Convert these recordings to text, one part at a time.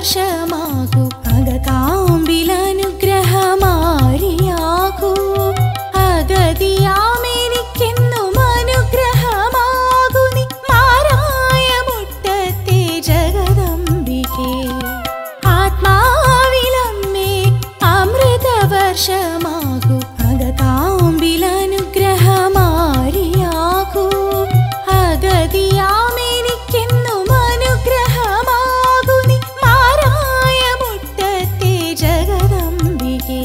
അമൃതവർഷമാകൂ അകതാമ്പിലനുഗ്രഹമാരിയാകൂ അഗതിയാമെനിക്കെന്നും അനുഗ്രഹമാകൂ നീ മാറായ മുട്ടത്തെ ജഗദംബികേ ആത്മാവിലമ്മേ അമൃതവർഷമാകൂ അകതാമ്പിലനുഗ്രഹമാരിയാകൂ അഗതിയാമെനിക്കെന്നും അനുഗ്രഹമാകൂ നീ മാറായ മുട്ടത്തെ ജഗദംബികേ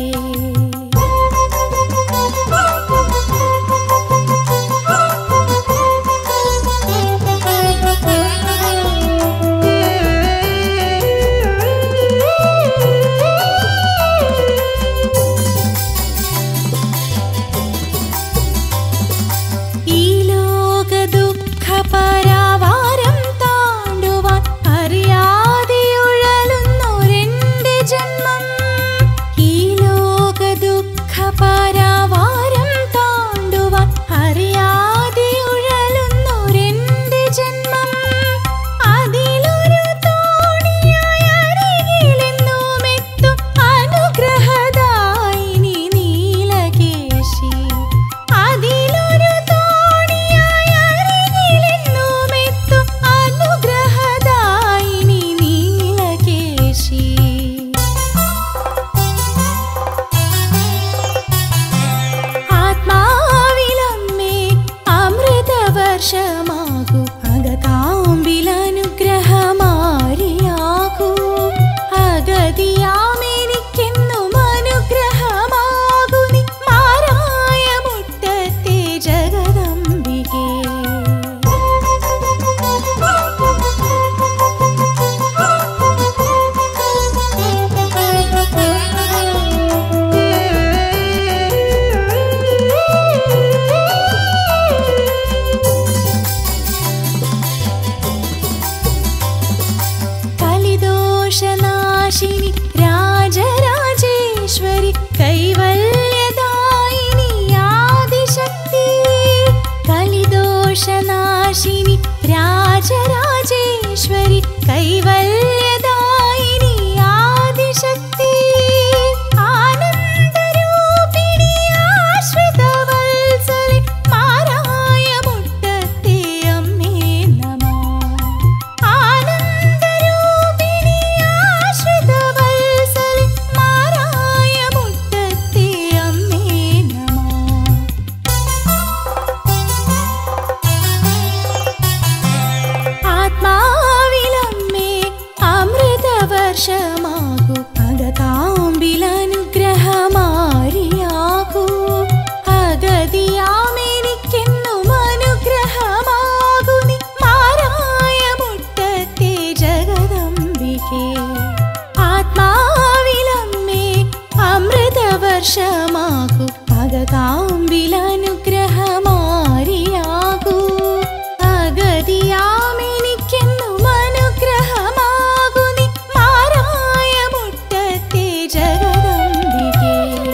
ഈ ലോക ദുഃഖ പരാവാരം താണ്ടുവാൻ അറിയാതെ ഉഴലുന്നൊരെന്റെ ജന്മം ഈ ലോക ദുഃഖ പരാവാരം താണ്ടുവാൻ അറിയാതെ ഉഴലുന്നൊരെന്റെ ജന്മം അതിലൊരു തോണിയായി അരികിലെന്നുമെത്തും അനുഗ്രഹദായിനി നീലകേശി അതിലൊരു തോണിയായി അരികിലെന്നുമെത്തും അനുഗ്രഹദായിനി നീലകേശി ആത്മാവിലമ്മേ അമൃതവർഷമാകൂ അകതാമ്പിലനുഗ്രഹമാരിയാകൂ അഗതിയാമെനിക്കെന്നും അനുഗ്രഹമാകൂ നീ മാറായ മുട്ടത്തെ ജഗദംബികേ കലിദോഷനാശിനി രാജരാജേശ്വരി കൈവല്യദായിനി ആദിശക്തി കലിദോഷനാശിനി രാജരാജേശ്വരി കൈവല്യദായിനി ആദിശക്തി ആനന്ദരൂപിണി ആശ്രിതവത്സലെ മാറായ മുട്ടത്തെ അമ്മേ നമഃ ആനന്ദരൂപിണി ആശ്രിതവത്സലെ മാറായ മുട്ടത്തെ അമ്മേ നമഃ ആത്മാവിലമ്മേ അമൃതവർഷമാകൂ അകതാമ്പിലനുഗ്രഹമാരിയാകൂ അഗതിയാമെനിക്കെന്നും അനുഗ്രഹമാകൂ നീ മാറായ മുട്ടത്തെ ജഗദംബികേ ആത്മാവിലമ്മേ അമൃതവർഷമാകൂ അകതാമ്പിലനുഗ്രഹമാരിയാകൂ അഗതിയാമെനിക്കെന്നും അനുഗ്രഹമാകൂ നീ മാറായ മുട്ടത്തെ ജഗദംബികേ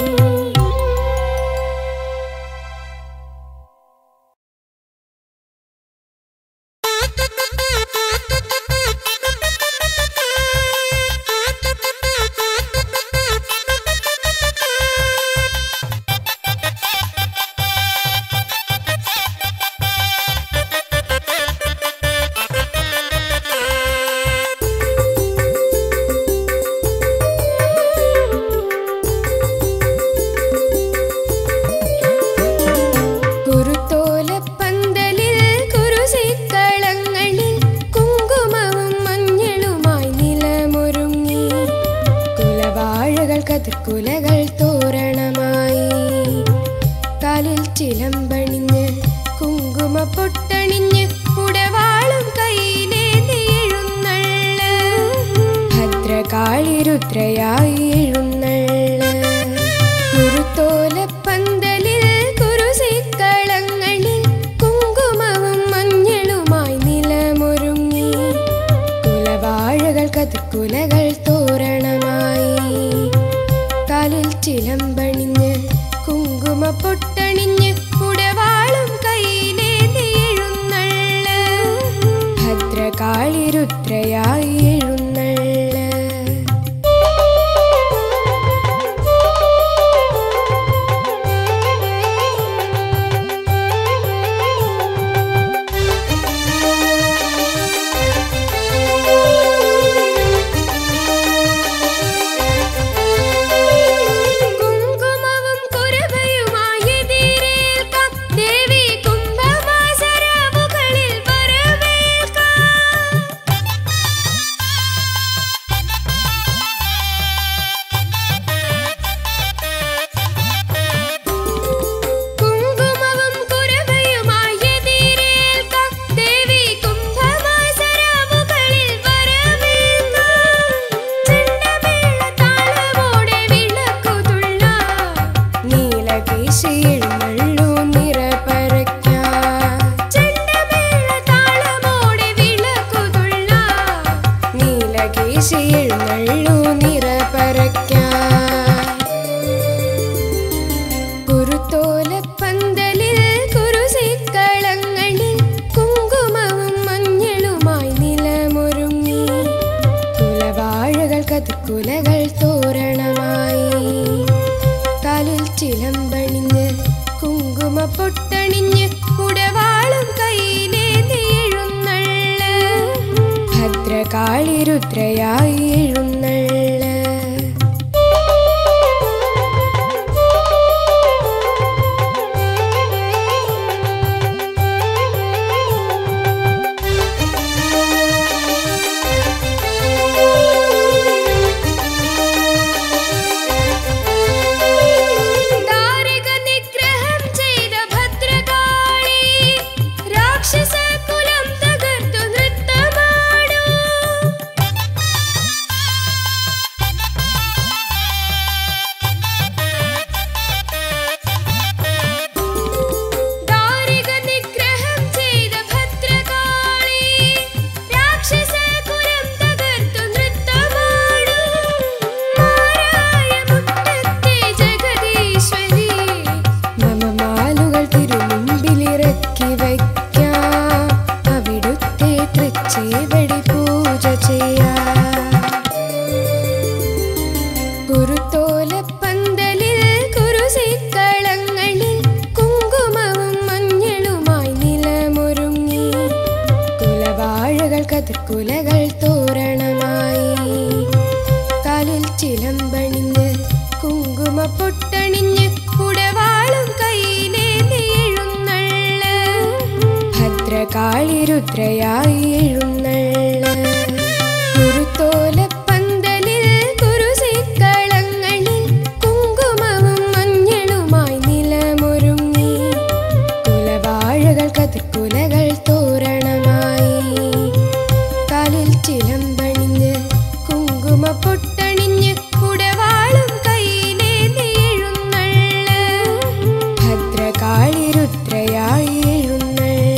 കുരുത്തോലപ്പന്തലിൽ കുരുസിക്കളങ്ങളിൽ കുങ്കുമവും മഞ്ഞളുമായി നിലമൊരുങ്ങി കുലവാഴകൾ കതിർക്കുലകൾ തോരണമായി കാലിൽ ചിലമ്പണിഞ്ഞ് കുങ്കുമ പൊട്ടണിഞ്ഞ് ഉടവാളും കയ്യിലേന്തി എഴുന്നള്ള് ഭദ്രകാളി രുദ്രയായി എഴുന്നള്ള് കുരുത്തോലപ്പന്തലിൽ കുരുസിക്കളങ്ങളിൽ കുങ്കുമവും മഞ്ഞളുമായി നിലമൊരുങ്ങി കുലവാഴകൾ കതിർക്കുലകൾ തോരണമായി കാലിൽ ചിലമ്പണിഞ്ഞ് കുങ്കുമ പൊട്ടണിഞ്ഞ് ഉടവാളും കയ്യിലേന്തി എഴുന്നള്ള് ഭദ്രകാളി രുദ്രയായി എഴുന്നള്ള് പൊട്ടണിഞ്ഞ് ഉടവാളും കയ്യിലേന്തി എഴുന്നള്ള ഭദ്രകാളി രുദ്രയായി എഴുന്നള്ള ദാരിക നിഗ്രഹം ചെയ്ത ഭദ്രകാളി രാക്ഷസ കുലം തകർത്തു നൃത്തമാടൂ ദാരിക നിഗ്രഹം ചെയ്ത ഭദ്രകാളി രാക്ഷസ കുലം തകർത്തു നൃത്തമാടൂ മാറായ മുറ്റത്തെ ജഗദീശ്വരി മമ മാലുകൾ തിരുമുമ്പിലിറക്കി വയ്ക്കാം അവിടുത്തെ തൃച്ചേവടി പൂജ ചെയ്യാം കുരുത്തോലപ്പന്തലിൽ കുരുസിക്കളങ്ങളിൽ കുങ്കുമവും മഞ്ഞളുമായി നിലമൊരുങ്ങി കുലവാഴകൾ കതിർക്കുലകൾ തോരണമായി കാലിൽ ചിലമ്പണിഞ്ഞ് കുങ്കുമ പൊട്ടണിഞ്ഞ് ഉടവാളും കയ്യിലേന്തി എഴുന്നള്ള ഭദ്രകാളി രുദ്രയായി എഴുന്നള്ള കുരുത്തോലപ്പന്തലിൽ കുരുസിക്കളങ്ങളിൽ കുങ്കുമവും മഞ്ഞളുമായി നിലമൊരുങ്ങി കുലവാഴകൾ കതിർക്കുലകൾ തോരണമായി കാലിൽ ചിലമ്പണിഞ്ഞ് കുങ്കുമ പൊട്ടണിഞ്ഞ് ഉടവാളും കയ്യിലേന്തി എഴുന്നള്ള ഭദ്രകാളി രുദ്രയായി എഴുന്നള്ള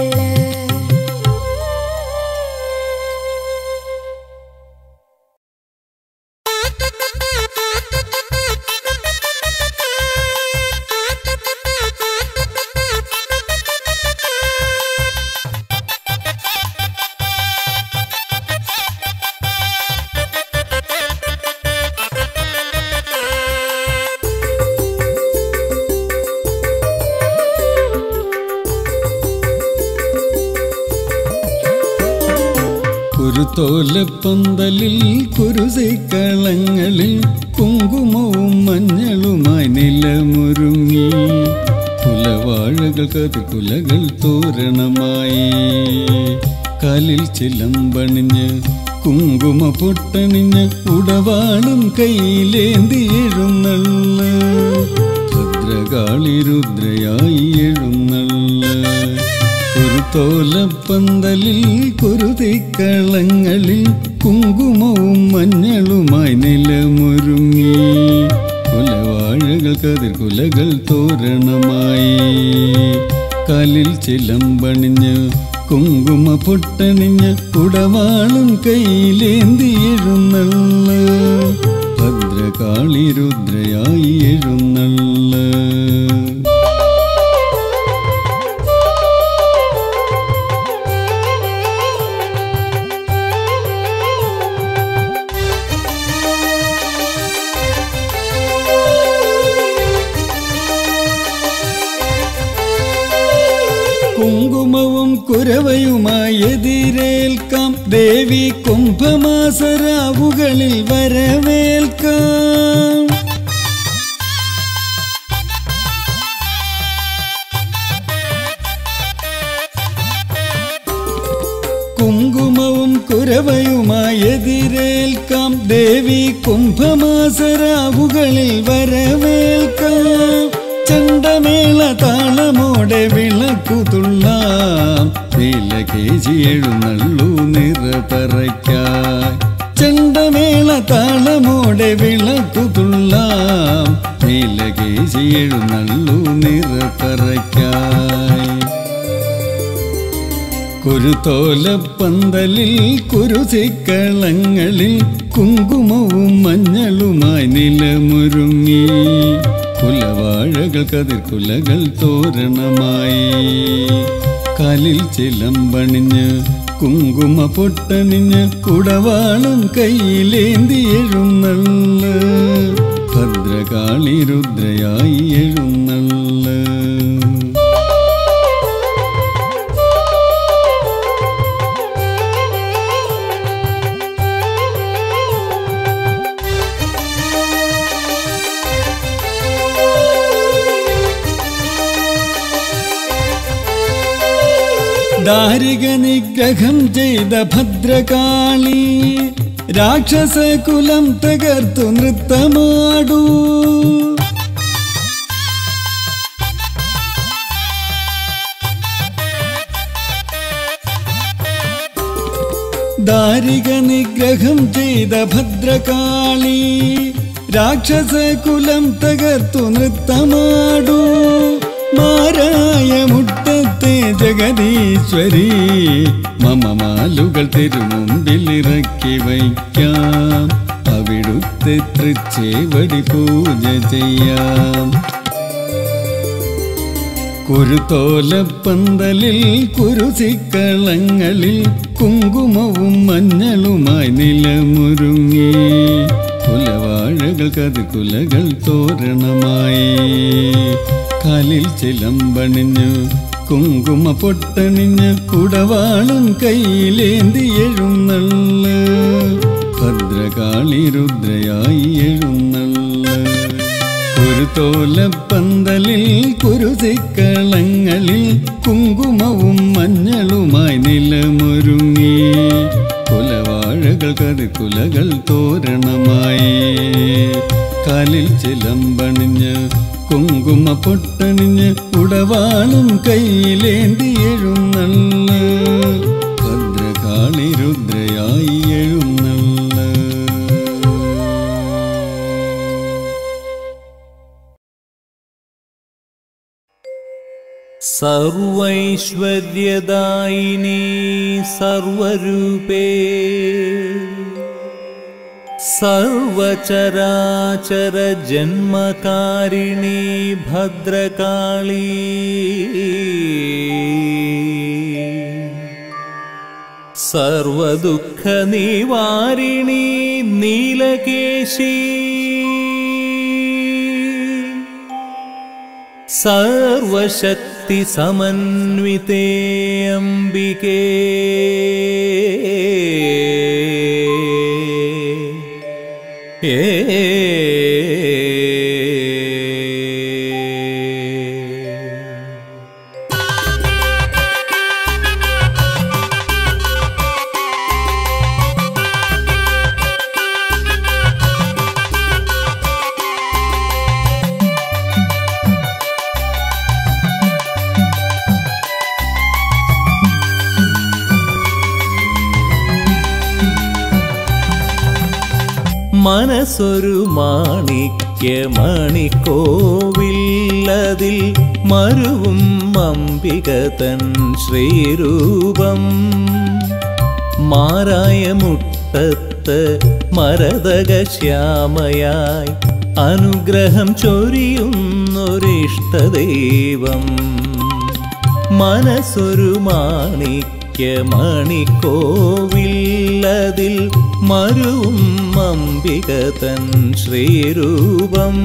കുരുത്തോലപ്പന്തലിൽ കുരുസൈക്കളങ്ങളിൽ കുങ്കുമവും മഞ്ഞളുമായി നിലമുരുങ്ങി കുലവാഴകൾ കതികുലകൾ തോരണമായി കാലിൽ ചിലമ്പണിഞ്ഞ് കുങ്കുമ പൊട്ടണിഞ്ഞ് ഉടവാളും കയ്യിലേന്തി എഴുന്നള്ള ഭദ്രകാളി രുദ്രയായി എഴുന്നള്ള ഒരു തോലപ്പന്തലിൽ കുരുതിക്കളങ്ങളിൽ കുങ്കുമവും മഞ്ഞളുമായി നിലമൊരുങ്ങി കുലവാഴകൾ കതിർകുലകൾ തോരണമായി കാലിൽ ചിലമ്പണിഞ്ഞ് കുങ്കുമ പൊട്ടണിഞ്ഞ് ഉടവാളും കയ്യിലേന്തി എഴുന്നള്ള ഭദ്രകാളി രുദ്രയായി എഴുന്നള്ള കുങ്കുമവും കുരവയുമായി എതിരേൽക്കാം ദേവി കുംഭമാസരാവുകളിൽ വരവേൽക്കാം കുങ്കുമവും കുരവയുമായി എതിരേൽക്കാം ദേവി കുംഭമാസരാവുകളിൽ വരവേൽക്കാം ചണ്ടമേള താളമോടെ വിളക്കുതുള്ളാം നീല കേജി എഴുന്നള്ളൂ നിറപറയ്ക്കായി ചണ്ടമേള താളമോടെ വിളക്കുതുള്ളാം നീല കേജി എഴുന്നള്ളൂ നിറപറയ്ക്കായി കുരുത്തോലപ്പന്തലിൽ കുരുസിക്കളങ്ങളിൽ കുങ്കുമവും മഞ്ഞളുമായി നിലമുരുങ്ങി കുലവാഴകൾ കതിർക്കുലകൾ തോരണമായി കാലിൽ ചിലമ്പണിഞ്ഞ് കുങ്കുമ പൊട്ടണിഞ്ഞ് കുടവാളും കയ്യിലേന്തി എഴുന്നള്ള ഭദ്രകാളി രുദ്രയായി എഴുന്നള്ള ദാരിക നിഗ്രഹം ചെയ്ത ഭദ്രകാളി രാക്ഷസ കുലം തകർത്തു നൃത്തമാടൂ ദാരിക നിഗ്രഹം ചെയ്ത ഭദ്രകാളി രാക്ഷസ കുലം തകർത്തു നൃത്തമാടൂ മാരായ മുട്ടത്തെ ജഗദീശ്വരി മമമാലുകൾ തിരുമുമ്പിൽ ഇറക്കി വയ്ക്കാം അവിടുത്തെ തൃച്ചേവടി പൂജ ചെയ്യാം കുരുത്തോലപ്പന്തലിൽ കുരുസിക്കളങ്ങളിൽ കുങ്കുമവും മഞ്ഞളുമായി നിലമുരുങ്ങി കുലവാഴകൾ കതികുലകൾ തോരണമായി കാലിൽ ചിലമ്പണിഞ്ഞു കുങ്കുമ പൊട്ടണിഞ്ഞ് കുടവാളും കയ്യിലേന്തി എഴുന്നള്ള് ഭദ്രകാളി രുദ്രയായി എഴുന്നള്ള് കുരുത്തോലപ്പന്തലിൽ കുരുസിക്കളങ്ങളിൽ കുങ്കുമവും മഞ്ഞളുമായി നിലമൊരുങ്ങി കുലവാഴകൾ കതികുലകൾ തോരണമായി കാലിൽ ചിലമ്പണിഞ്ഞ് കുങ്കുമ പൊട്ടണിഞ്ഞ് ഉടവാളും കയ്യിലേന്തി എഴുന്നള്ള് ഭദ്രകാളി രുദ്രയായി എഴുന്നള്ള് സർവൈശ്വര്യദായിനി സർവരൂപേ സർവചരാചര ജന്മകാരിണി ഭദ്രകാളി സർവദുഃഖ നിവാരിണി നീലകേശി സർവശക്തി സമന്വിതേ അംബികേ ഏ മനസ്സൊരു മാണിക്യ മണിക്കോവില്ലതിൽ മരുവും അംബിക തൻ ശ്രീരൂപം മാറായ മുട്ടത്ത് മരതക ശ്യാമയായി അനുഗ്രഹം ചൊരിയുന്നൊരിഷ്ടദൈവം മനസ്സൊരു മാണിക്യ മണിക്കോവില്ലതിൽ മരുവും അംബിക തൻ ശ്രീരൂപം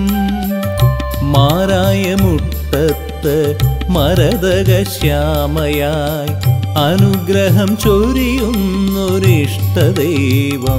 മാറായ മുട്ടത്ത് മരതക ശ്യാമയായി അനുഗ്രഹം ചൊരിയുന്നൊരിഷ്ടദൈവം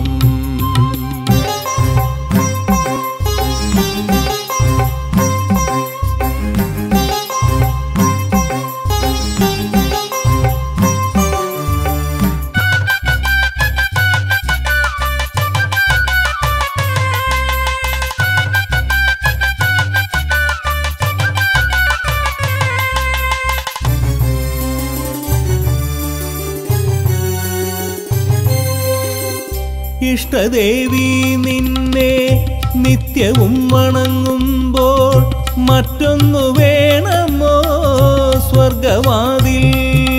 ഇഷ്ടദേവി നിന്നെ നിത്യവും വണങ്ങുമ്പോൾ മറ്റൊന്നു വേണമോ സ്വർഗവാതിൽ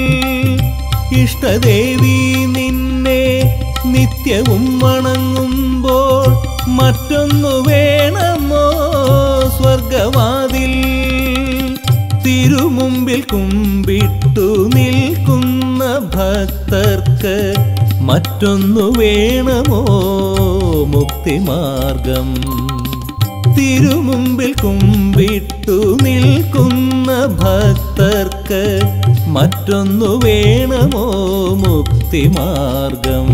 ഇഷ്ടദേവി നിന്നെ നിത്യവും വണങ്ങുമ്പോൾ മറ്റൊന്നു വേണമോ സ്വർഗവാതിൽ തിരുമുമ്പിൽ കുമ്പിട്ടു നിൽക്കുന്ന ഭക്തർക്ക് മറ്റൊന്നു വേണമോ മുക്തിമാർഗം തിരുമുമ്പിൽ കുമ്പിട്ടു നിൽക്കുന്ന ഭക്തർക്ക് മറ്റൊന്നു വേണമോ മുക്തിമാർഗം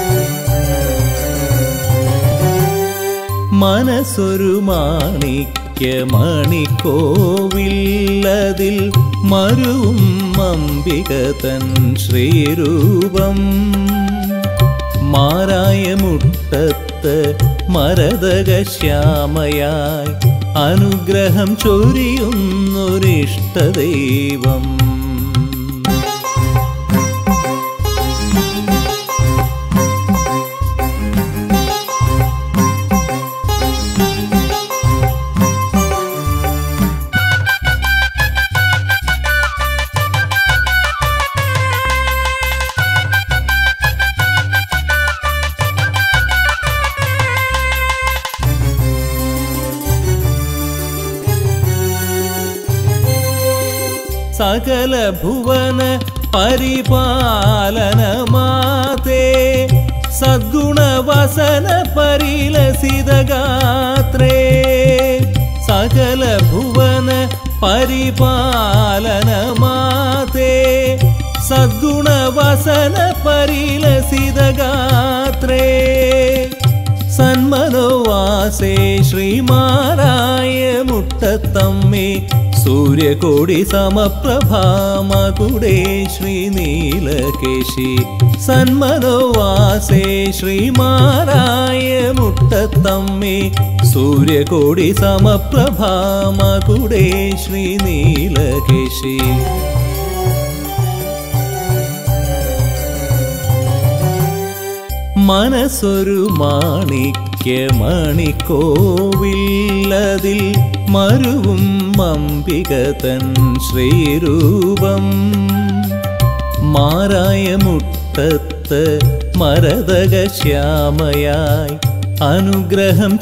മനസ്സൊരു മാണിക്യ മാണിക്യമണിക്കോവില്ലതിൽ മരുവും അംബിക തൻ ശ്രീരൂപം മാറായ മുട്ടത്ത് മരതക ശ്യാമയായി അനുഗ്രഹം ചൊരിയുന്നൊരിഷ്ടദൈവം സകല ഭുവന പരിപാലന മാതേ സദ്ഗുണവസന പരിലസിതഗാത്രേ സകല ഭുവന പരിപാലന മാതേ സദ്ഗുണവസന പരിലസിതഗാത്രേ സന്മനോവാസേ ശ്രീമാരായ മുട്ടത്തമ്മേ സൂര്യകോടി സമപ്രഭാമകുടേ ശ്രീനീലകേശി സന്മനോവാസേ ശ്രീമാരായ മുട്ടത്തമ്മേ സൂര്യകോടി സമപ്രഭാമകുടേ ശ്രീനീലകേശി മനസ്സൊരു മാണിക്യ മണിക്കോവില്ലതിൽ മരുവും അംബിക തൻ ശ്രീരൂപം മാറായ മുട്ടത്ത് മരതക ശ്യാമയായി അനുഗ്രഹം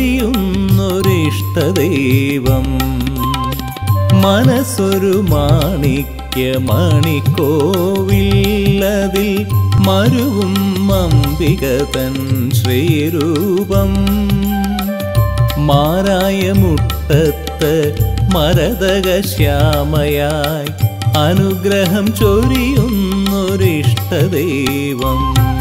ചൊരിയുന്നൊരിഷ്ടദൈവം മനസ്സൊരു മാണിക്യ മണിക്കോവില്ലതിൽ മരുവും അംബിക തൻ ശ്രീരൂപം മാറായ മുട്ടത്ത് മരതക ശ്യാമയായി അനുഗ്രഹം ചൊരിയുന്നൊരിഷ്ടദൈവം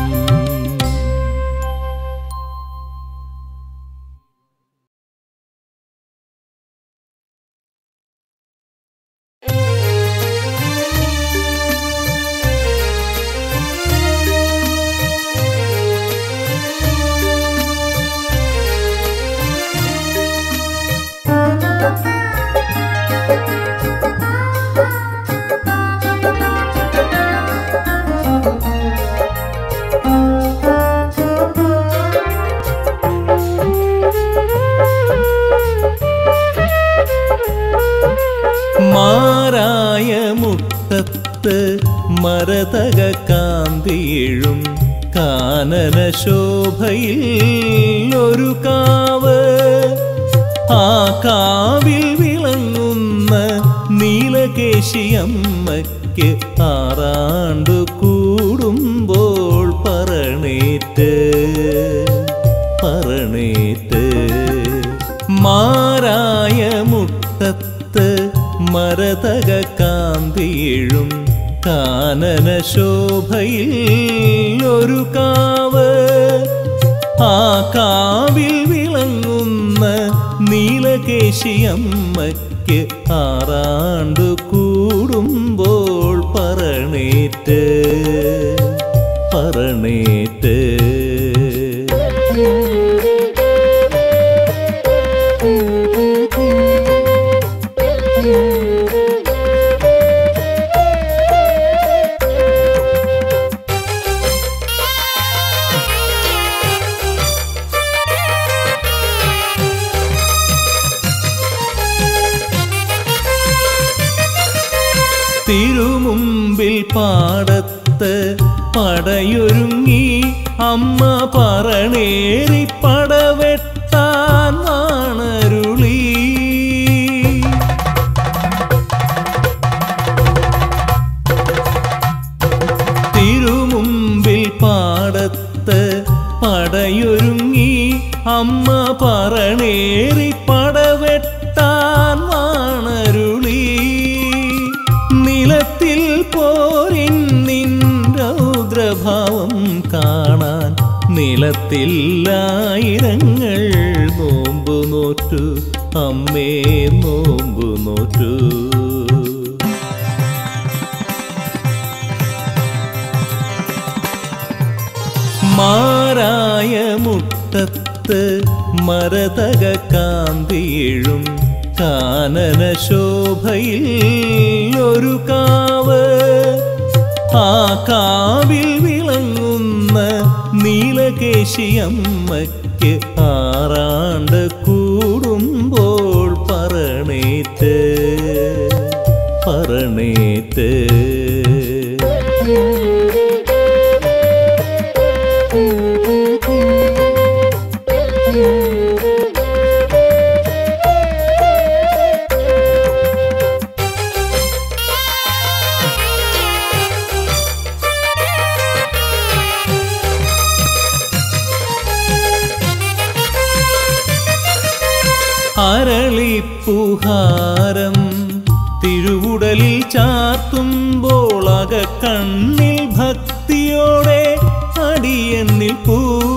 മാറായ മുട്ടത്ത് മരതക കാന്തിയിഴും കാനന ശോഭയിൽ ഒരു കാവ് ആ കാവിൽ വിളങ്ങുന്ന നീലകേശിയമ്മയ്ക്ക് ആറാണ്ടു കൂടുമ്പോൾ പറണേറ്റ് പറണേറ്റ് മാറായ മുട്ടത്ത് മരതക കാന്തിയിഴും കാനന ശോഭയിൽ ഒരു കാവ് ആ കാവിൽ വിളങ്ങുന്ന നീലകേശിയമ്മയ്ക്ക് ആറാണ്ടു കൂടുമ്പോൾ പറണേറ്റ് പറണേറ്റ് തിരുമുമ്പിൽ പാടത്ത് പടയൊരുങ്ങി അമ്മ പറണേറി പടവെട്ടാൻ നാണരുളി തിരുമുമ്പിൽ പാടത്ത് പടയൊരുങ്ങി അമ്മ പറണേറി പടവെട്ടാൻ വാണരുളി നിലത്തിൽ പോരിൻ നിൻ രൗദ്രഭാവം കാണാൻ നിലത്തിൽ ആയിരങ്ങൾ നോമ്പു നോറ്റു അമ്മേ നോമ്പു നോറ്റു മാരായ മുട്ടത്ത് മരതക കാന്തിയിഴും കാനന ശോഭയിൽ ഒരു കാവ് ആ കാവിൽ വിളങ്ങുന്ന നീലകേശിയമ്മയ്ക്ക് ആറാണ്ട് കൂടുമ്പോൾ പറണേറ്റ് പറണേറ്റ് അരളിപ്പുഹാരം തിരുവുടലിൽ ചാർത്തുമ്പോൾ അക കണ്ണിൽ ഭക്തിയോടെ അടിയണ്ണിൽ പൂ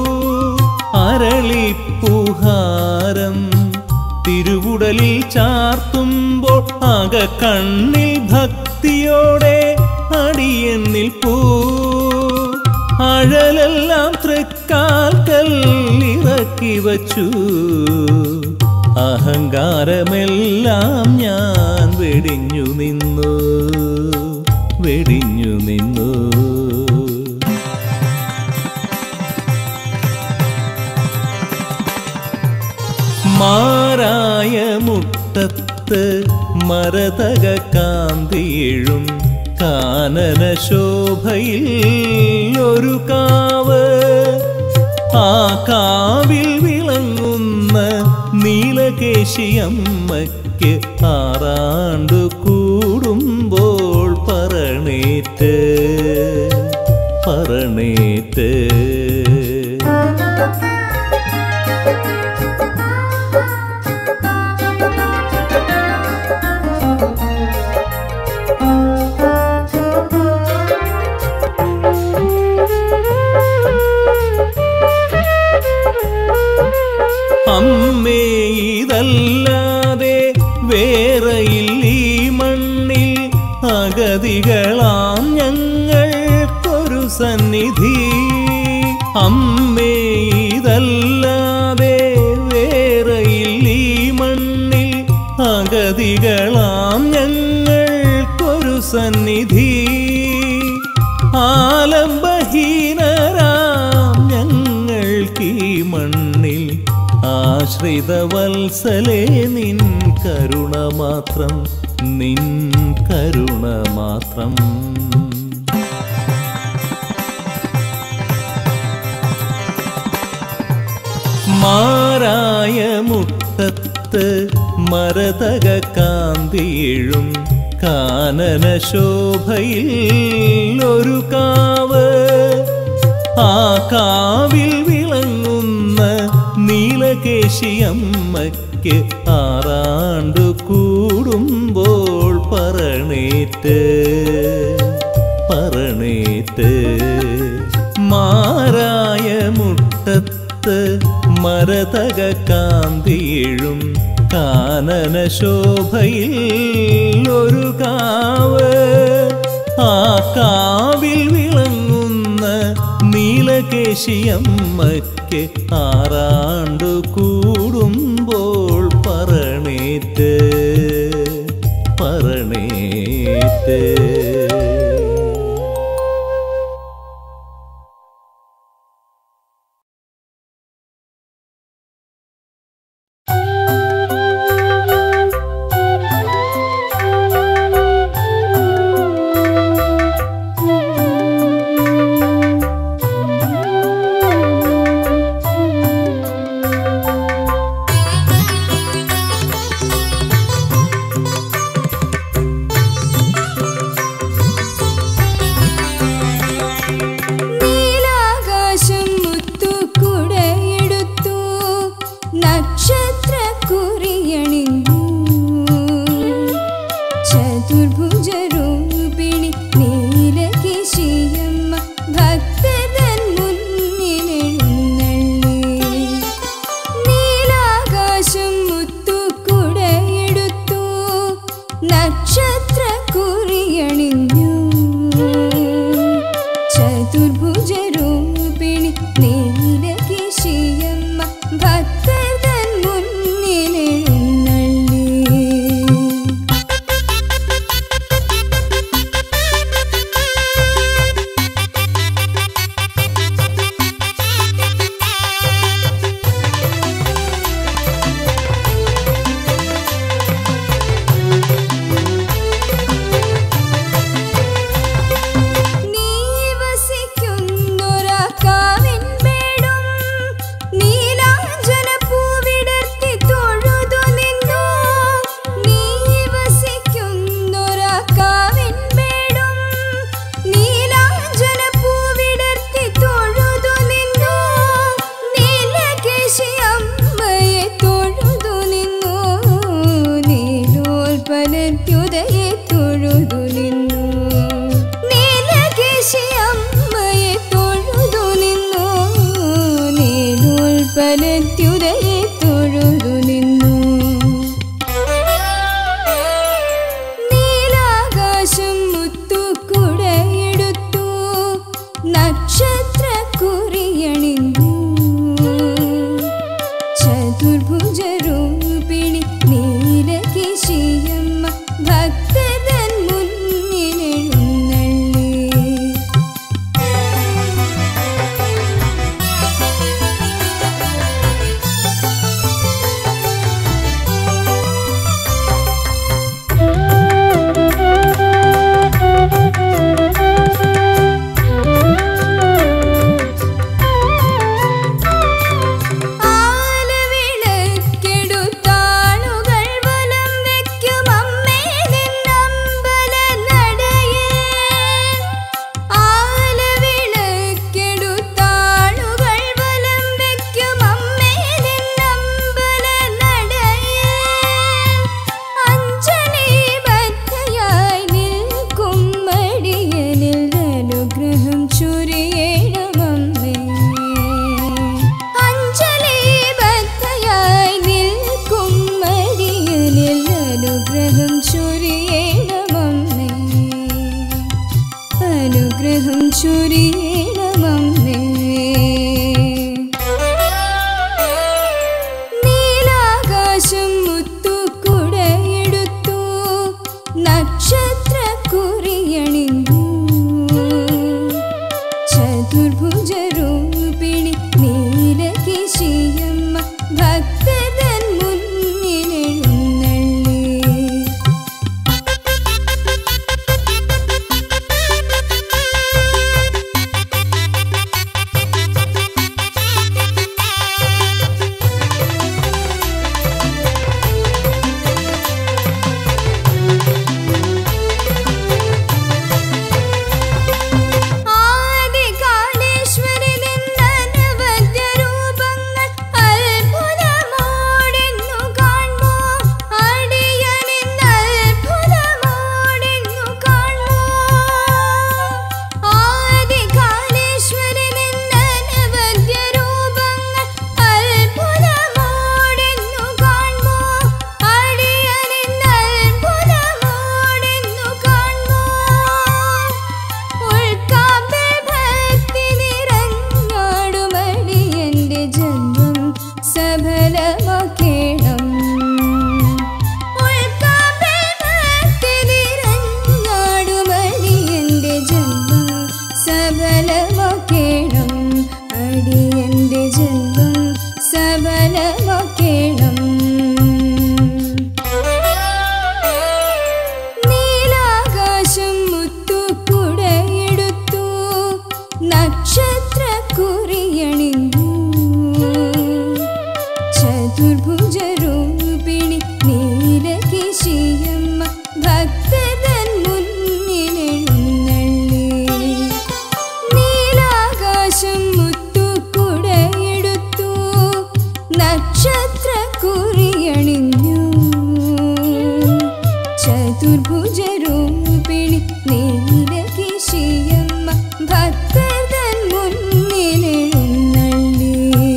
അരളിപ്പുഹാരം തിരുവുടലിൽ ചാർത്തുമ്പോൾ അക കണ്ണിൽ ഭക്തിയോടെ അടിയണ്ണിൽ പൂ അഴലെല്ലാം തൃക്കാൽക്കൽ ഇറക്കി വച്ചു അഹങ്കാരമെല്ലാം ഞാൻ വെടിഞ്ഞു നിന്നു വെടിഞ്ഞു നിന്നു മാരായ മുട്ടത്ത് മരതക കാന്തിയിഴും കാനന ശോഭയിൽ ഒരു കാവ് ആ കാവിൽ വിളങ്ങുന്ന നീലകേശിയമ്മയ്ക്ക് ആറാണ്ടു കൂടുമ്പോൾ പറണേറ്റ് പറണേറ്റ് അമ്മേ ഇതല്ലാതെ വേറെയിൽ ഈ മണ്ണിൽ അഗതികളാം ഞങ്ങൾക്കൊരു സന്നിധി അമ്മേ ഇതല്ലാതെ വേറെയിൽ ഈ മണ്ണിൽ അഗതികളാം ഞങ്ങൾക്കൊരു സന്നിധി ആലംബഹീനരാം ഞങ്ങൾക്കീ മണ്ണിൽ ആശ്രിതവത്സലേ നിൻ കരുണ മാത്രം നിൻ കരുണ മാത്രം മാരായ മുട്ടത്ത് മരതക കാന്തിയിഴും കാനന ശോഭയിൽ ഒരു കാവ് ആ കാവിൽ വിളങ്ങുന്ന നീലകേശിയമ്മയ്ക്ക് ആറാണ്ടു കൂടുമ്പോൾ പറണേറ്റ് പറണേറ്റ് മാരായ മുട്ടത്ത് മരതക കാന്തിയിഴും കാനന ശോഭയിൽ ഒരു കാവ് ആ കാവിൽ വിളങ്ങുന്ന നീലകേശിയമ്മയ്ക്ക് ആറാണ്ടു കൂടുമ്പോൾ പറണേറ്റ് പറണേറ്റ് ും നീലകേശിയമ്മയത്യുതയെ തൊഴുതു നിന്നു നീലകേശിയമ്മയെ തൊഴുതു നിന്നു നീലോൽപലത്യുതയെ തൊഴുതു നിന്നു നീലാകാശം മുത്തുക്കുടയെടുത്തു നക്ഷത്ര കുറിയണിഞ്ഞു ചതുർഭുജരൂപിണി നീലകേശിയമ്മ ഭക്തതൻ മുന്നിലെഴുന്നള്ളി ആലവിളക്കെടുത്താളുകൾ വലം വെക്കും അമ്മേ നിന്നമ്പല നടയേ ആലവിളക്കെടുത്താളുകൾ വലം വെക്കും അമ്മേ നിന്നമ്പല നടയേ അഞ്ജലി ബദ്ധയായി നിൽക്കും മടിയനിൽ അനുഗ്രഹം ചൊരിയണമമ്മേ അഞ്ജലി ബദ്ധയായി നിൽക്കും മടിയനിൽ അനുഗ്രഹം ചൊരിയണമമ്മേ അനുഗ്രഹം ചൊരിയണമമ്മേ നീലാകാശം മുത്തുക്കുടയെടുത്തു നക്ഷത്ര കുറിയണിഞ്ഞു ചതുർഭുജരൂപിണി നീലകേശിയമ്മ ഭക്തതൻ മുന്നിലെഴുന്നള്ളി ആദികാളേശ്വരി നിന്നനവധ്യ രൂപങ്ങൾ അത്ഭുതമോടെന്നു കാൺമോ അടിയനിന്ന് അത്ഭുതമോടെന്നു കാൺമോ ആദികാളേശ്വരി നിന്നനവധ്യ രൂപങ്ങൾ അത്ഭുതമോടെന്നു കാൺമോ അടിയനിന്ന് അത്ഭുതമോടെന്നു കാൺമോ ഉൾക്കാമ്പിൽ ഭക്തി നിറഞ്ഞാടുമടി എൻ്റെ ജന്മം സഫലമാക്കേണം ഉൾക്കാമ്പിൽ ഭക്തി നിറഞ്ഞാടുമടി എൻ്റെ ജന്മം സഫലമാക്കേണം അടി എൻ്റെ ജന്മം സഫലമാക്കേണം നീലാകാശം മുത്തുക്കുടയെടുത്തു നക്ഷത്ര കുറിയണിഞ്ഞു ചതുർഭുജരൂപിണി നീലകേശിയമ്മ ഭക്തതൻ മുന്നിലെഴുന്നള്ളി നീലാകാശം മുത്തുക്കുടയെടുത്തു നക്ഷത്ര കുറിയണിഞ്ഞു ചതുർഭുജരൂപിണി നീലകേശിയമ്മ ഭക്തതൻ മുന്നിലെഴുന്നള്ളി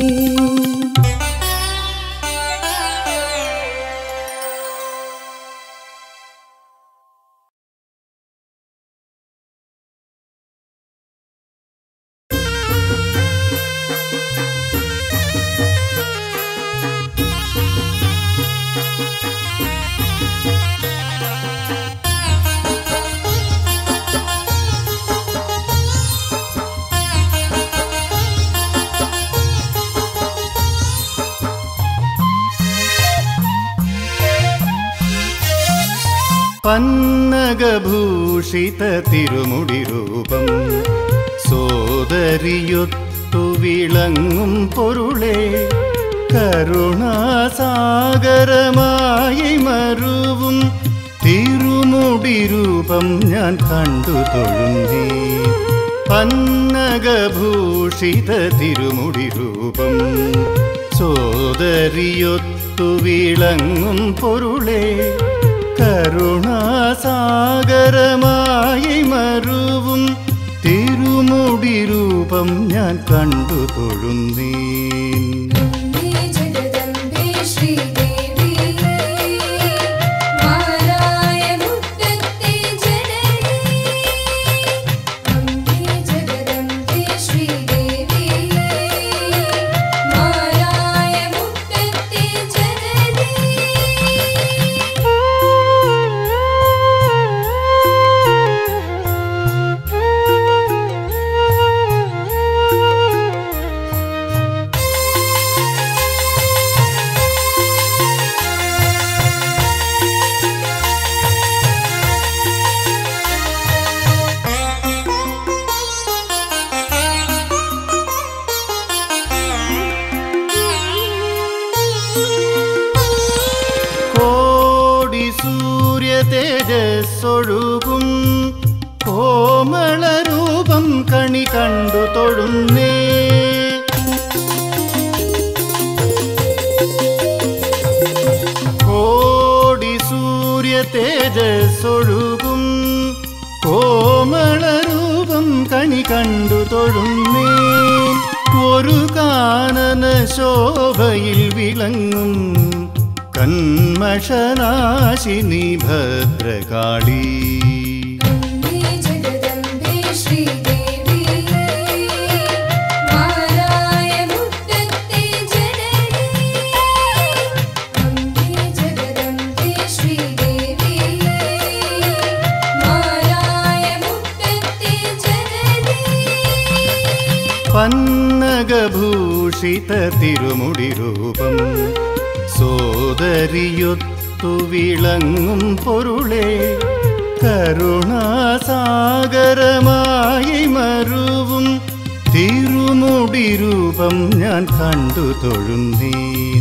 പന്നകഭൂഷിത തിരുമുടി രൂപം സോദരിയൊത്തു വിളങ്ങും പൊരുളെ കരുണാസാഗരമായി മരുവും തിരുമുടി രൂപം ഞാൻ കണ്ടു തൊഴുന്നേ പന്നകഭൂഷിത തിരുമുടി രൂപം സോദരിയൊത്തു വിളങ്ങും പൊരുളെ കരുണാസാഗരമായി കരുണാസാഗരമായി മരുവും തിരുമുടി രൂപം ഞാൻ കണ്ടു തൊഴുന്നീൻ അംബേ ജഗദംബേ ശ്രീദേവി മാലായ മുറ്റത്തെ ജനനി അംബേ ജഗദംബേ ശ്രീദേവി മാലായ മുറ്റത്തെ ജനനി കോടി സൂര്യ തേജസ്സൊഴുകും കോമളരൂപം കണി കണ്ടു തൊഴുന്നേ കോടി സൂര്യ തേജസ്സൊഴുകും കോമളരൂപം കണി കണ്ടു തൊഴുന്നേ ഒരു കാനന ശോഭയിൽ വിളങ്ങും കന്മഷനാശിനി ഭദ്രകാളി അംബേ ജഗദംബേ ശ്രീദേവി മാലായ മുറ്റത്തെ ജനനി അംബേ ജഗദംബേ ശ്രീദേവി മാലായ മുറ്റത്തെ ജനനി പന്നകഭൂഷിത തിരുമുടി രൂപം സോദരിയൊത്തു വിളങ്ങും പൊരുളെ കരുണാസാഗരമായി മരുവും തിരുമുടി രൂപം ഞാൻ കണ്ടു തൊഴുന്നീൻ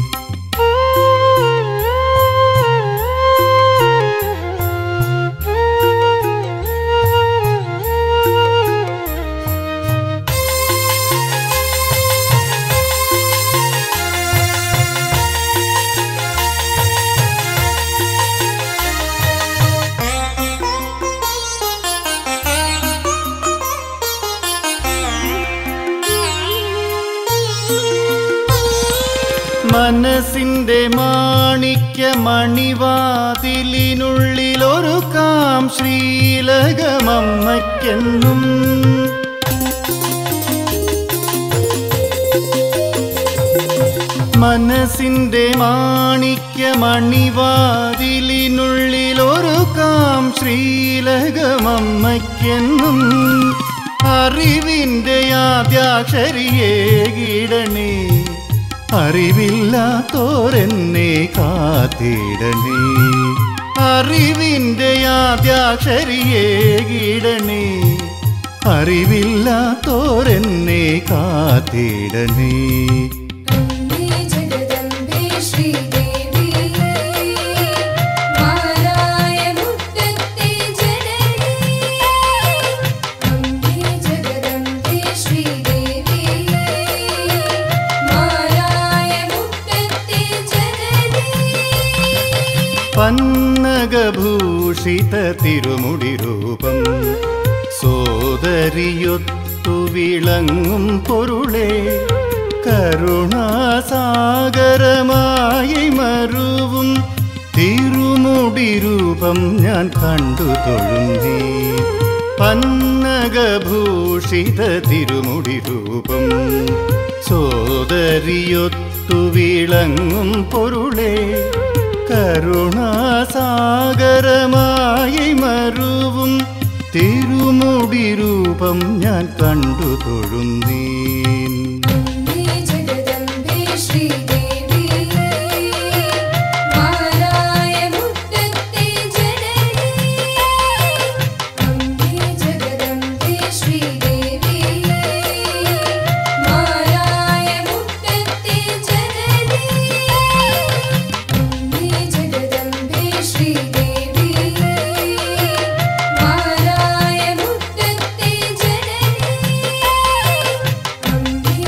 മനസ്സിന്റെ മാണിക്യ മണിവാതിലിനുള്ളിലൊരു കാം ശ്രീലകമമ്മയ്ക്കെന്നും മനസ്സിന്റെ മാണിക്യ മണിവാതിലിനുള്ളിലൊരു കാം ശ്രീലകമമ്മയ്ക്കെന്നും അറിവിന്റെ ആദ്യാക്ഷരിയേ കീടണേ അറിവില്ലാത്തോരെന്നെ കാത്തിടണേ അറിവിന്റെ ആദ്യാക്ഷരിയേ കീടണേ അറിവില്ലാത്തോരെന്നെ കാത്തിടണേ അംബേ ജഗദംബേ ശ്രീദേവി മാലായ മുറ്റത്തെ ജനനി അംബേ ജഗദംബേ ശ്രീദേവി മാലായ മുറ്റത്തെ ജനനി പന്നകഭൂഷിത തിരുമുടി രൂപം സോദരിയൊത്തു വിളങ്ങും പൊരുളെ കരുണാസാഗരമായി മരുവും തിരുമുടി രൂപം ഞാൻ കണ്ടു തൊഴുന്നീ പന്നകഭൂഷിത തിരുമുടി രൂപം സോദരിയൊത്തു വിളങ്ങും പൊരുളെ കരുണാസാഗരമായി മരുവും തിരുമുടി രൂപം ഞാൻ കണ്ടു തൊഴുന്നീൻ അംബേ ജഗദംബേ ശ്രീദേവി മാലായ മുറ്റത്തെ ജനനി അംബേ ജഗദംബേ ശ്രീദേവി മാലായ മുറ്റത്തെ ജനനി അംബേ ജഗദംബേ ശ്രീദേവി മാലായ മുറ്റത്തെ ജനനി അംബേ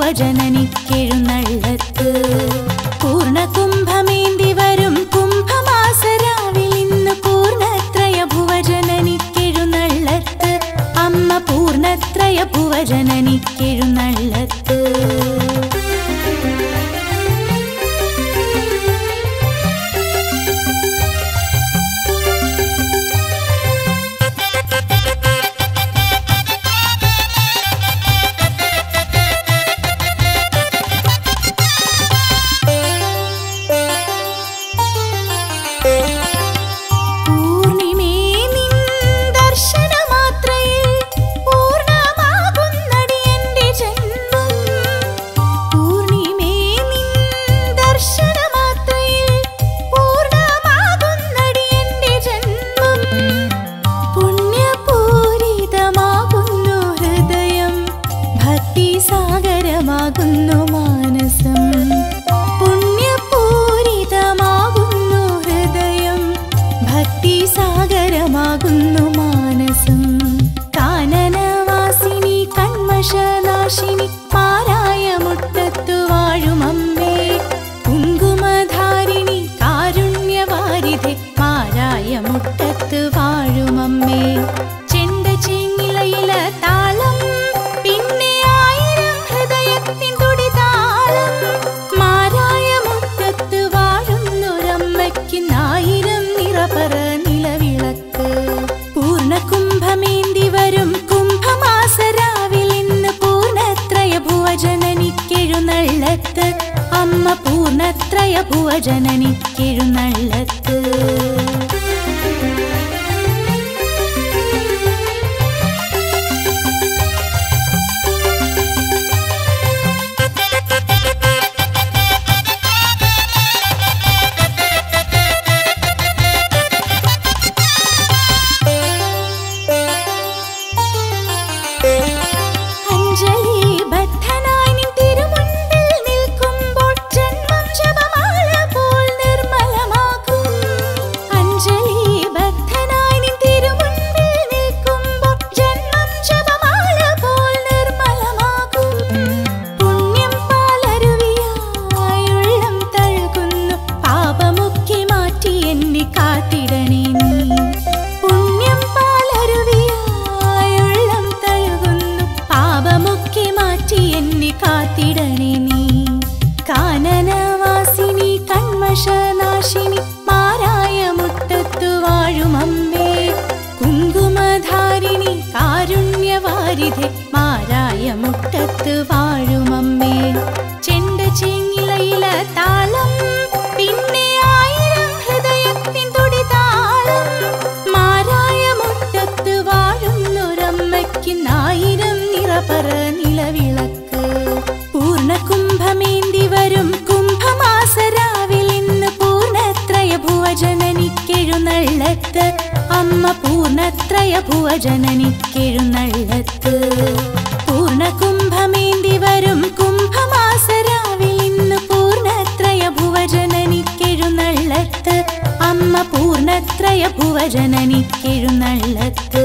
ഭുവജനനിക്കെഴുന്നള്ളത്ത് പൂർണ്ണ കുംഭമേന്തി വരും കുംഭമാസരാവിൽ ഇന്ന് പൂർണ്ണത്രയ ഭുവജനനിക്കെഴുന്നള്ളത്ത് അമ്മ പൂർണ്ണത്രയ ഭുവജനനിക്കെഴുന്നള്ളത്ത് പൂർണിമേ നിൻ ദർശനമാത്രയിൽ പൂർണ്ണമാകുന്നടി എൻ്റെ ജന്മം പൂർണിമേ നിൻ ദർശനമാത്രയിൽ പൂർണ്ണമാകുന്നടി എൻ്റെ ജന്മം പുണ്യപൂരിതമാകുന്നു ഹൃദയം ഭക്തിസാഗരമാകുന്നു മാനസം പുണ്യപൂരിതമാകുന്നു ഹൃദയം ഭക്തിസാഗരമാകുന്നു മാനസം കാനനവാസിനി കൺമശനാശിനി പാരായ മുട്ടത്തു വാഴുമമ്മേ കുങ്കുമധാരിണി കാരുണ്യവാരിധെ മാരായ മുട്ടത്ത് വാഴുമമ്മേ ചെണ്ട ചെങ്ങിളയില താളം പിന്നെ ആയിരം ഹൃദയത്തിൻ തുടിതാളം മാരായ മുട്ടത്ത് വാഴുന്നൊരമ്മയ്ക്ക് ആയിരം നിറപറ നിലവിളക്ക് പൂർണ്ണ കുംഭമേന്തി വരും കുംഭമാസരാവിൽ ഇന്ന് പൂർണ്ണത്രയ ഭുവജനനിക്കെഴുന്നള്ളത്ത് അമ്മ പൂർണ്ണത്രയ ഭുവജനനിക്കെഴുന്നള്ളത്ത് അഞ്ജലി ബദ്ധനായി നിൻ തിരുമുൻപിൽ നിൽക്കുമ്പോൾ ജന്മം ജപമാല പോൽ നിർമ്മലമാകും അഞ്ജലി ബദ്ധനായി നിൻ തിരുമുൻപിൽ നിൽക്കുമ്പോൾ ജന്മം ജപമാല പോൽ നിർമ്മലമാകും പുണ്യം പാലരുവിയായുള്ളം തഴുകുന്നു പാപമൊക്കെ മാറ്റി എന്നെ കാത്തിടണേ നീ പുണ്യം പാലരുവിയായുള്ളം തഴുകുന്നു പാപമൊക്കെ മാറ്റി എന്നെ കാത്തിടണേ നീ കാനനവാസിനി കൺമശനാശിനി മാരായ മുട്ടത്തു വാഴുമമ്മേ കുങ്കുമധാരിണി കാരുണ്യവാരിധെ മാരായ മുട്ടത്ത് വാഴുമമ്മേ ചെണ്ട ചെങ്ങിളയില താളം പിന്നെ ആയിരം ഹൃദയത്തിൻ തുടിതാളം മാരായ മുട്ടത്ത് വാഴുന്നൊരമ്മയ്ക്ക് ആയിരം നിറപറ നിലവിളക്ക് പൂർണ്ണ കുംഭമേന്തി വരും കുംഭമാസരാവിൽ ഇന്ന് പൂർണ്ണത്രയ ഭുവജനനിക്കെഴുന്നള്ളത്ത് അമ്മ പൂർണ്ണത്രയ ഭുവജനനിക്കെഴുന്നള്ളത്ത് പൂർണ്ണ കുംഭമേന്തി വരും കുംഭമാസരാവിൽ ഇന്ന് പൂർണ്ണത്രയ ഭുവജനനിക്കെഴുന്നള്ളത്ത് അമ്മ പൂർണ്ണത്രയ ഭുവജനനിക്കെഴുന്നള്ളത്ത്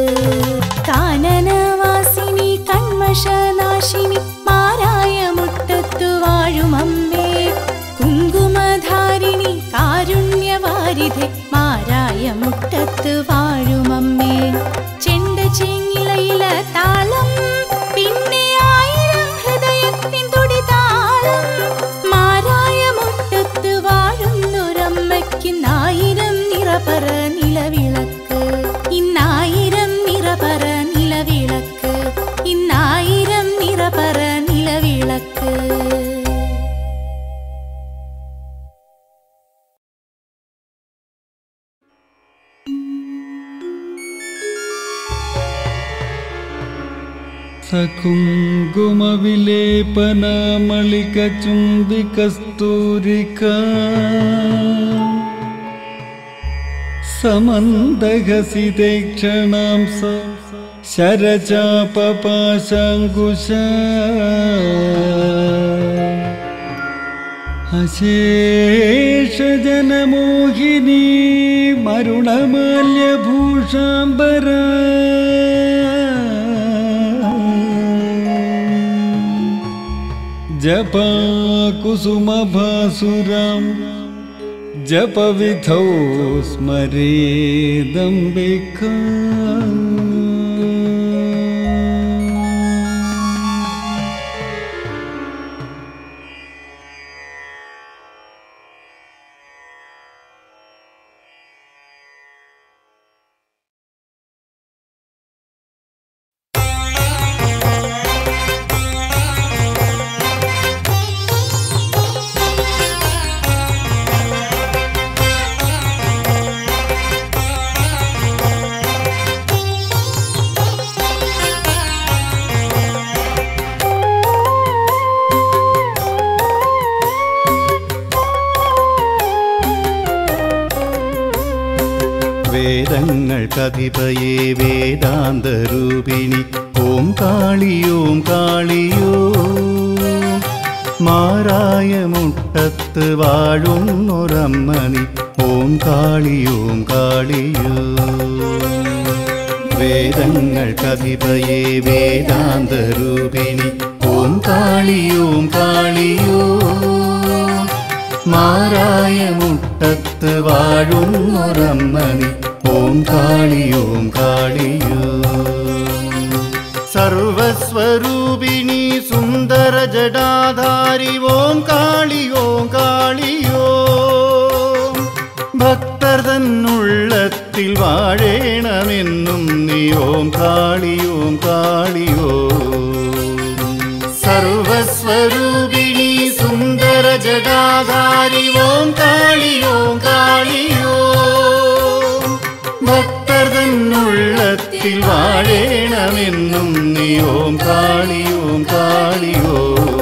കാനനവാസിനി കൺമശനാശിനി മാരായ മുട്ടത്തു വാഴുമമ്മേ കുങ്കുമധാരിണി കാരുണ്യവാരിധെ മാരായ മുട്ടത്ത് വാഴുമമ്മേ ചെണ്ട ചെങ്ങിളയില താളം പിന്നെ ആയിരം ഹൃദയത്തിൻ തുടിതാളം മാരായ മുട്ടത്ത് വാഴുന്നൊരമ്മയ്ക്ക് ആയിരം നിറപറ നിലവിളക്ക് ഇന്നായിരം നിറപറ നിലവിളക്ക് ഇന്നായിരം നിറപറ നിലവിളക്ക് സകുങ്കുമവിലേപനാമളികചുംബികസ്തൂരിക സമന്ദഹസിതേക്ഷണാം സ ശരചാപപാശാങ്കുശ അശേഷജനമോഹിനി മരുണമാല്യഭൂഷാംബര जपाकुसुमभासुरां जपविधौ स्मरेदम्बिका വേദങ്ങൾക്കധിപയേ വേദാന്തരൂപിണി ഓം കാളിയോം കാളിയോ മാറായ മുട്ടത്ത് വാഴുന്നൊരമ്മണി ഓം കാളിയോം കാളിയോ വേദങ്ങൾക്കധിപയേ വേദാന്തരൂപിണി ഓം കാളിയോം കാളിയോ മാറായ മുട്ടത്ത് വാഴുന്നൊരമ്മണി ഓം കാളിയോം കാളിയോ സർവസ്വരൂപിണി സുന്ദര ജടാധാരി ഓം കാളിയോ കാളിയോ ഭക്തർ തന്നുള്ളത്തിൽ വാഴേണമെന്നും നീ ഓം കാളിയോം കാളിയോ സർവസ്വരൂപിണി സുന്ദര ജടാധാരി ഓം കാളിയോ കാളിയോ ഭക്തർ തന്നുള്ളത്തിൽ വാഴേണമെന്നും നീ ഓം കാളിയോം കാളിയോ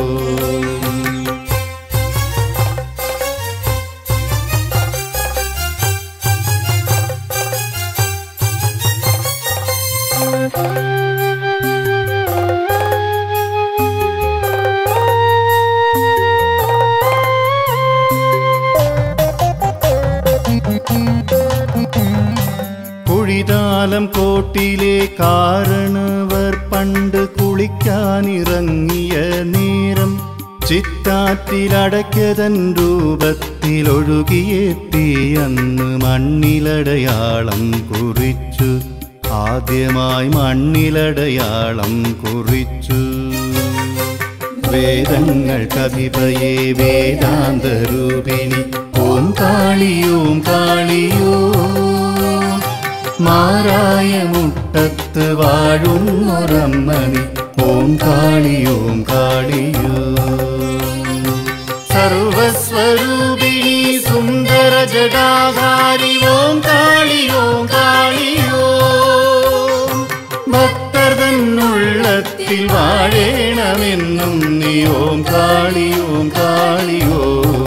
കുഴിതാലം കോട്ടിലെ കാരണവർ പണ്ട് കുളിക്കാനിറങ്ങിയ നേരം ചിത്താറ്റിലടയ്ക്കതൻ രൂപത്തിലൊഴുകിയെത്തി അന്ന് മണ്ണിലടയാളം കുറിച്ചു ആദ്യമായി മണ്ണിലടയാളം കുറിച്ചു വേദങ്ങൾക്കധിപയേ വേദാന്തരൂപിണി ഓം കാളിയോം കാളിയോ മാറായ മുട്ടത്ത് വാഴുന്നൊരമ്മണി ഓം കാളിയോം കാളിയോ സർവസ്വരൂപിണി സുന്ദര ജടാധാരി ഓം കാളിയോ കാളിയോ ഭക്തർ തന്നുള്ളത്തിൽ വാഴേണമെന്നും നീ ഓം കാളിയോം കാളിയോ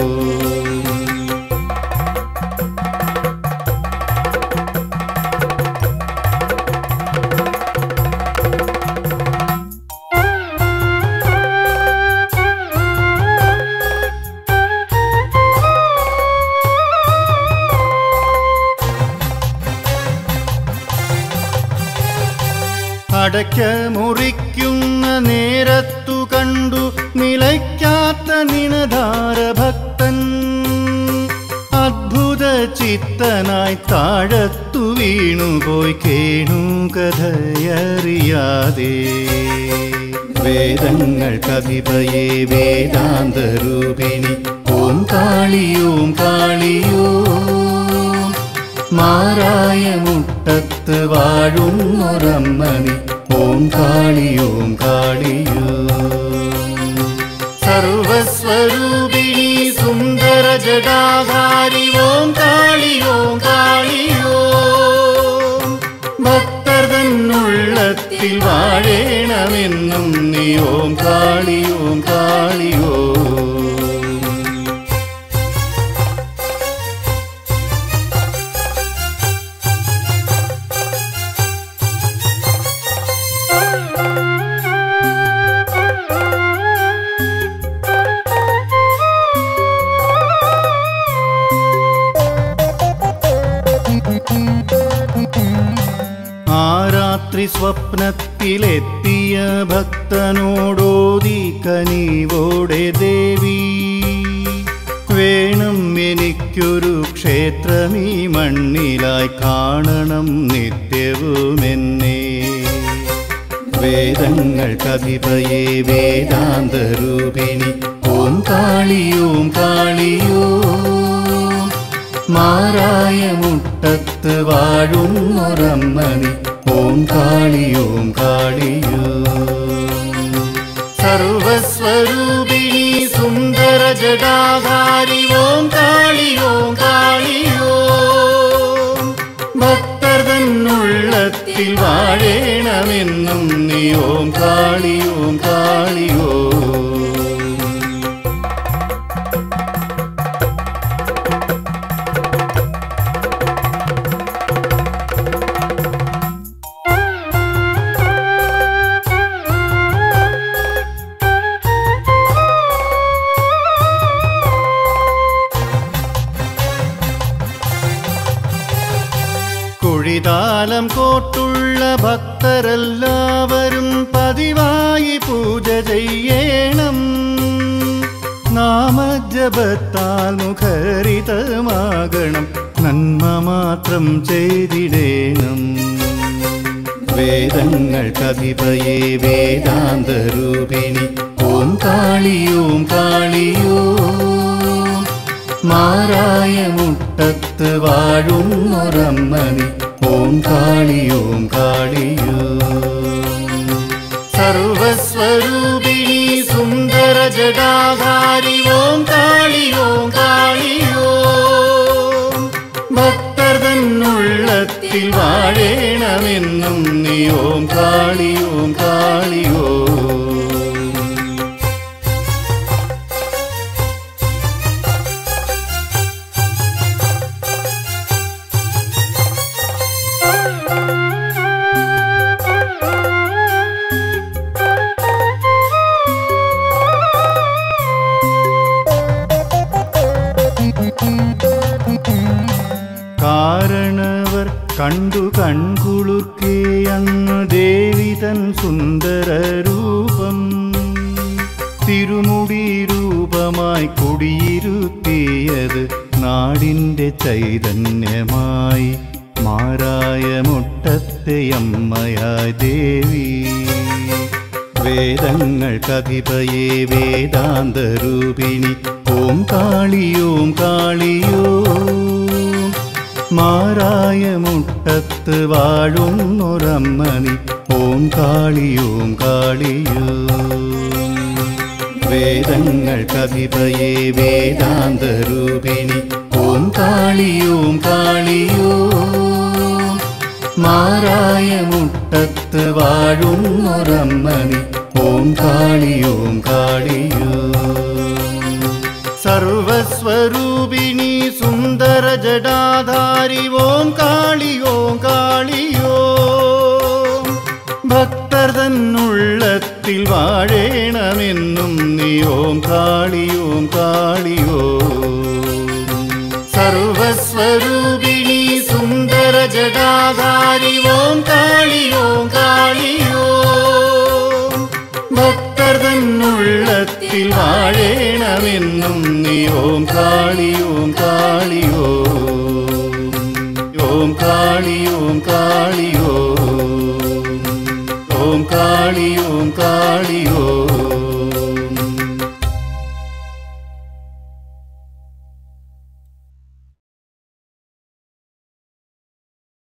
അടയ്ക്ക മുറിക്കുന്ന നേരത്തു കണ്ടു നിലയ്ക്കാത്ത നിനധാര ഭക്തൻ അദ്ഭുത ചിത്തനായി താഴത്തു വീണുപോയി കേണു കഥയറിയാതെ വേദങ്ങൾക്കധിപയേ വേദാന്തരൂപിണി ഓം കാളിയോം കാളിയോ മാറായ മുട്ടത്ത് വാഴുന്നൊരമ്മണി ഓം കാളിയോം കാളിയോ സർവസ്വരൂപിണി സുന്ദര ജടാധാരി ഓം കാളിയോ കാളിയോ ഭക്തർ തന്നുള്ളത്തിൽ വാഴേണമെന്നും നീ ഓം കാളിയോം കാളിയോ ആ രാത്രി സ്വപ്നത്തിലെത്തിയ ഭക്തനോടോതി കനീവോടു ഭക്തിയോടെ ദേവി വേണം എനിക്കൊരു ക്ഷേത്രമീ മണ്ണിലായി കാണണം നിത്യവുമെന്നെ വേദങ്ങൾ കവിതയെ വേദാന്തരൂപിണി ഓം കാളിയോം കാളിയോ മാറായ മുട്ടത്ത് വാഴുന്നൊരമ്മണി ഓം കാളിയോം കാളിയോ സർവസ്വരൂപിണി സുന്ദര ജടാധാരി ഓം കാളിയോ കാളിയോ ഭക്തർ തന്നുള്ളത്തിൽ വാഴേണമെന്നും നീ ഓം കാളിയോ കാളിയോ കുഴിതാലം കോട്ടുള്ള ഭക്തരെല്ലാവരും പതിവായി പൂജ ചെയ്യണം നാമജപത്താൽ മുഖരിതമാകണം നന്മ മാത്രം ചെയ്തിടേണം വേദങ്ങൾ കവിതയെ വേദാന്തരൂപിണി ഓം കാളിയോം കാളിയോ മാറായ മുട്ടത്ത് വാഴുന്നൊരമ്മണി ഓം കാളിയോം കാളിയോ സർവസ്വരൂപിണി സുന്ദര ജടാധാരി ഓം കാളിയോ കാളിയോ ഭക്തർ തന്നുള്ളത്തിൽ വാഴേണമെന്നും നീ ഓം കാളിയോം കാളിയോ കാരണവർ കണ്ടു കൺകുളിർക്കേ അന്ന് ദേവി തൻ സുന്ദര രൂപം തിരുമുടി രൂപമായി കുടിയിരുത്തിയത് നാടിൻ്റെ ചൈതന്യമായി മാറായ മുട്ടത്തെ അമ്മയായ ദേവി വേദങ്ങൾ കവിതയെ വേദാന്തരൂപിണി ഓം കാളിയോം കാളിയോ മാറായ മുട്ടത്ത് വാഴുന്നൊരമ്മണി ഓം കാളിയോം കാളിയോ വേദങ്ങൾ കവിതയെ വേദാന്തരൂപിണി ഓം കാളിയോം കാളിയോ മാറായ മുട്ടത്ത് വാഴുന്നൊരമ്മണി ഓം കാളിയോം കാളിയോ സർവസ്വരൂപിണി സുന്ദര ജടാധാരി ഓം കാളിയോ കാളിയോ ഭക്തർ തന്നുള്ളത്തിൽ വാഴേണമെന്നും നീ ഓം കാളിയോം കാളിയോ സർവസ്വരൂപിണി സുന്ദര ജടാധാരി ഓം കാളിയോ കാളിയോ ഭക്തർ തന്നുള്ളത്തിൽ വാഴേണമെന്നും നീ ഓം കാളിയോം കാളിയോ ഓം കാളിയോം കാളിയോ ഓം കാളിയോം കാളിയോ